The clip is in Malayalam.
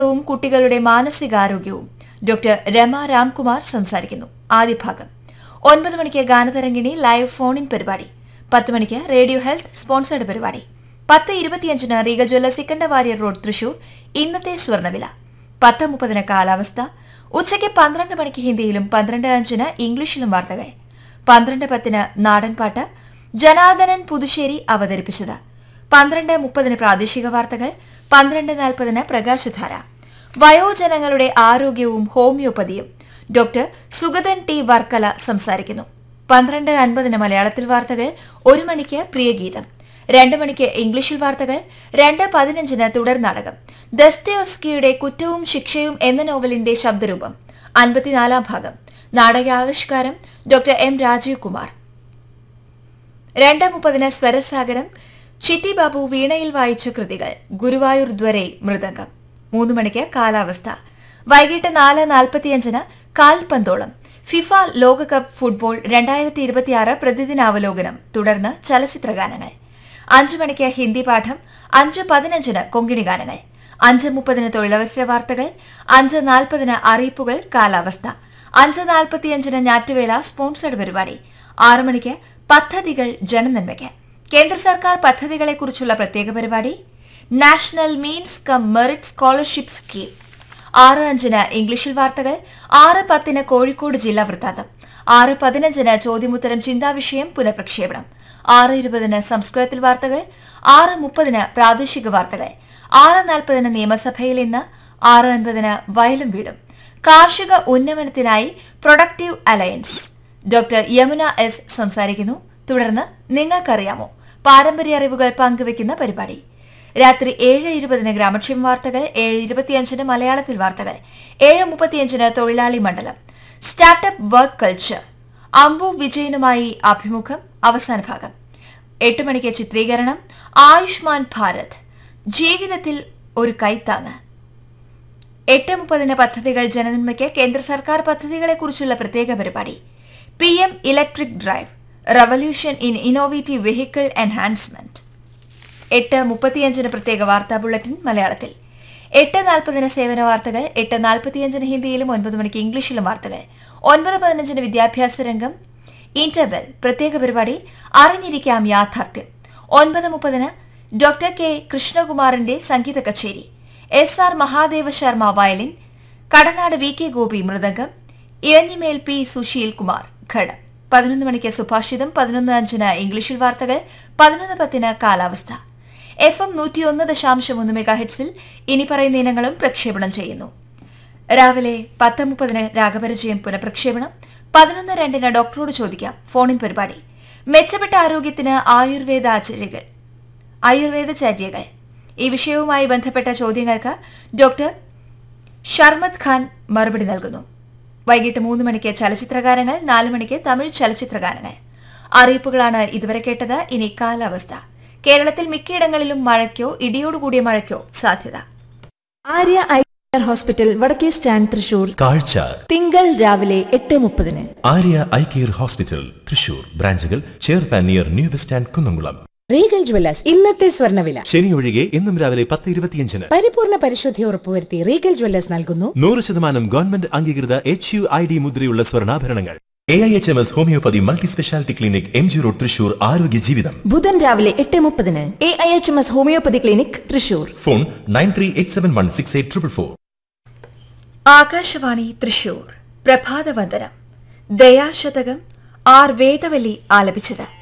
വും കുട്ടികളുടെ മാനസികാരോഗ്യവും ഡോക്ടർ രമ രാംകുമാർ സംസാരിക്കുന്നു ആദ്യ ഭാഗം ഒൻപത് മണിക്ക് ഗാനതരംഗിണി ലൈവ് ഫോൺ ഇൻ പരിപാടി പത്ത് മണിക്ക് റേഡിയോ ഹെൽത്ത് സ്പോൺസേഡ് പരിപാടി പത്ത് ഇരുപത്തിയഞ്ചിന് റീഗൽ ജ്വല്ല സിക്കണ്ട വാര്യർ റോഡ് തൃശൂർ ഇന്നത്തെ സ്വർണ്ണവില പത്ത് മുപ്പതിന് കാലാവസ്ഥ ഉച്ചയ്ക്ക് പന്ത്രണ്ട് മണിക്ക് ഹിന്ദിയിലും പന്ത്രണ്ട് അഞ്ചിന് ഇംഗ്ലീഷിലും വാർത്തകൾ പന്ത്രണ്ട് പത്തിന് നാടൻപാട്ട് ജനാർദ്ദനൻ പുതുശ്ശേരി അവതരിപ്പിച്ചത് പന്ത്രണ്ട് മുപ്പതിന് പ്രാദേശിക വാർത്തകൾ പന്ത്രണ്ട് നാൽപ്പതിന് പ്രകാശധാര വയോജനങ്ങളുടെ ആരോഗ്യവും ഹോമിയോപ്പതിയും ഡോക്ടർ സുഗതൻ ടി വർക്കല സംസാരിക്കുന്നു പന്ത്രണ്ട് അൻപതിന് മലയാളത്തിൽ വാർത്തകൾ ഒരു മണിക്ക് പ്രിയഗീതം രണ്ട് മണിക്ക് ഇംഗ്ലീഷിൽ വാർത്തകൾ രണ്ട് പതിനഞ്ചിന് തുടർ നാടകം ദസ്തയോസ്കിയുടെ കുറ്റവും ശിക്ഷയും എന്ന നോവലിന്റെ ശബ്ദരൂപം അൻപത്തിനാലാം ഭാഗം നാടകാവിഷ്കാരം ഡോക്ടർ എം രാജീവ് കുമാർ രണ്ട് മുപ്പതിന് സ്വരസാഗരം ചിറ്റി ബാബു വീണയിൽ വായിച്ച കൃതികൾ ഗുരുവായൂർ ദ്വരെ മൃദംഗം മൂന്ന് മണിക്ക് കാലാവസ്ഥ വൈകിട്ട് നാല് നാൽപ്പത്തിയഞ്ചിന് കാൽപന്തോളം ഫിഫ ലോകകപ്പ് ഫുട്ബോൾ രണ്ടായിരത്തി ഇരുപത്തിയാറ് പ്രതിദിനാവലോകനം തുടർന്ന് ചലച്ചിത്രഗാനങ്ങൾ അഞ്ചു മണിക്ക് ഹിന്ദി പാഠം അഞ്ച് പതിനഞ്ചിന് കൊങ്കിണി ഗാനങ്ങൾ അഞ്ച് മുപ്പതിന് തൊഴിലവസര വാർത്തകൾ അഞ്ച് നാൽപ്പതിന് അറിയിപ്പുകൾ കാലാവസ്ഥ അഞ്ച് നാൽപ്പത്തിയഞ്ചിന് ഞാറ്റുവേല സ്പോൺസർഡ് പരിപാടി ആറ് മണിക്ക് പദ്ധതികൾ ജനനന്മയ്ക്ക് കേന്ദ്ര സർക്കാർ പദ്ധതികളെക്കുറിച്ചുള്ള പ്രത്യേക പരിപാടി national means cum merit scholarship scheme ആറ് അഞ്ചിന് ഇംഗ്ലീഷിൽ വാർത്തകൾ ആറ് പത്തിന് കോഴിക്കോട് ജില്ലാ വൃത്താന്തം ആറ് പതിനഞ്ചിന് ചോദ്യമുത്തരം ചിന്താവിഷയം പുനഃപ്രക്ഷേപണം ആറ് ഇരുപതിന് സംസ്കൃതത്തിൽ വാർത്തകൾ ആറ് മുപ്പതിന് പ്രാദേശിക വാർത്തകൾ ആറ് നാൽപ്പതിന് നിയമസഭയിൽ ഇന്ന് ആറ് അൻപതിന് വയലും വീടും കാർഷിക ഉന്നമനത്തിനായി productive alliance doctor Yamuna S സംസാരിക്കുന്നു തുടർന്ന് നിങ്ങൾക്കറിയാമോ പാരമ്പര്യ അറിവുകൾ പങ്കുവയ്ക്കുന്ന പരിപാടി രാത്രി ഏഴ് ഇരുപതിന് ഗ്രാമക്ഷേമ വാർത്തകൾ ഏഴ് ഇരുപത്തിയഞ്ചിന് മലയാളത്തിൽ വാർത്തകൾ ഏഴ് മുപ്പത്തിയഞ്ചിന് തൊഴിലാളി മണ്ഡലം സ്റ്റാർട്ടപ്പ് വർക്ക് കൾച്ചർ അംബു വിജയനുമായി അഭിമുഖം അവസാന ഭാഗം എട്ട് മണിക്ക് ചിത്രീകരണം ആയുഷ്മാൻ ഭാരത് ജീവിതത്തിൽ ഒരു കൈത്താങ്ങ് എട്ട് മുപ്പതിന് പദ്ധതികൾ ജനനന്മയ്ക്ക് കേന്ദ്ര സർക്കാർ പദ്ധതികളെക്കുറിച്ചുള്ള പ്രത്യേക പരിപാടി P M electric drive revolution in innovative vehicle enhancement എട്ട് മുപ്പത്തിയഞ്ചിന് പ്രത്യേക വാർത്താ ബുള്ളറ്റിൻ മലയാളത്തിൽ എട്ട് നാൽപ്പതിന് സേവന വാർത്തകൾ എട്ട് നാൽപ്പത്തിയഞ്ചിന് ഹിന്ദിയിലും ഒൻപത് മണിക്ക് ഇംഗ്ലീഷിലും വാർത്തകൾ ഒൻപത് പതിനഞ്ചിന് വിദ്യാഭ്യാസ രംഗം ഇന്റർവെൽ പ്രത്യേക പരിപാടി അറിഞ്ഞിരിക്കാം യാഥാർത്ഥ്യം ഒൻപത് മുപ്പതിന് ഡോക്ടർ കെ കൃഷ്ണകുമാറിന്റെ സംഗീത കച്ചേരി S R Mahadeva Sharma violin Kadanad V K Gopi mridangam Iranjimel P Susheel Kumar ghatam പതിനൊന്ന് മണിക്ക് സുഭാഷിതം പതിനൊന്ന് അഞ്ചിന് ഇംഗ്ലീഷിൽ വാർത്തകൾ പതിനൊന്ന് പത്തിന് കാലാവസ്ഥ എഫ് എം നൂറ്റിയൊന്ന് ദശാംശം ഒന്ന് മെഗാ ഹെഡ്സിൽ ഇനി പറയുന്ന ഇനങ്ങളും പ്രക്ഷേപണം ചെയ്യുന്നു രാവിലെ പത്ത് മുപ്പതിന് രാഗപരിചയം പുനഃപ്രക്ഷേപണം പതിനൊന്ന് രണ്ടിന് ഡോക്ടറോട് ചോദിക്കാം ഫോണിൻ പരിപാടി മെച്ചപ്പെട്ട ആരോഗ്യത്തിന് ആയുർവേദ ആചാര്യകൾ ആയുർവേദചാര്യകൾ ഈ വിഷയവുമായി ബന്ധപ്പെട്ട ചോദ്യങ്ങൾക്ക് ഡോക്ടർ ഷർമത് ഖാൻ മറുപടി നൽകുന്നു വൈകിട്ട് മൂന്ന് മണിക്ക് ചലച്ചിത്രഗാനങ്ങൾ നാല് മണിക്ക് തമിഴ് ചലച്ചിത്രഗാനങ്ങൾ അറിയിപ്പുകളാണ് ഇതുവരെ കേട്ടത് ഇനി കാലാവസ്ഥ കേരളത്തിൽ മിക്കയിടങ്ങളിലും മഴയ്ക്കോ ഇടിയോടുകൂടിയ മഴയ്ക്കോ സാധ്യത ആര്യ ഐ കെയർ ഹോസ്പിറ്റൽ വടക്കേ സ്റ്റാൻഡ് തൃശൂർ കാഴ്ച തിങ്കൾ രാവിലെ എട്ട് മുപ്പതിന് Arya eye care hospital Thrissur ബ്രാഞ്ചുകൾ ചേർപ്പാൻ near new bus stand Kunnamkulam Regal jewellers ഇന്നത്തെ സ്വർണ്ണവില ശനി ഒഴികെ ഇന്നും രാവിലെ പത്ത് ഇരുപത്തിയഞ്ചിന് പരിപൂർണ പരിശുദ്ധി ഉറപ്പുവരുത്തി റീഗൽ ജ്വല്ലേഴ്സ് നൽകുന്നു നൂറ് ശതമാനം ഗവൺമെന്റ് അംഗീകൃത എച്ച് യു ഐ ഡി മുദ്രയുള്ള സ്വർണ്ണാഭരണങ്ങൾ A I H M S homeopathy multi speciality clinic M G road Thrissur ആരോഗ്യ ജീവിതം ബുധൻ രാവിലെ എട്ട് മുപ്പതിന് A I H M S homeopathy clinic Thrissur phone nine three eight seven one six eight triple four Akashvani Thrissur പ്രഭാതവന്ദനം ദയാശതകം ആർ വേദവല്ലി ആലപിച്ചത്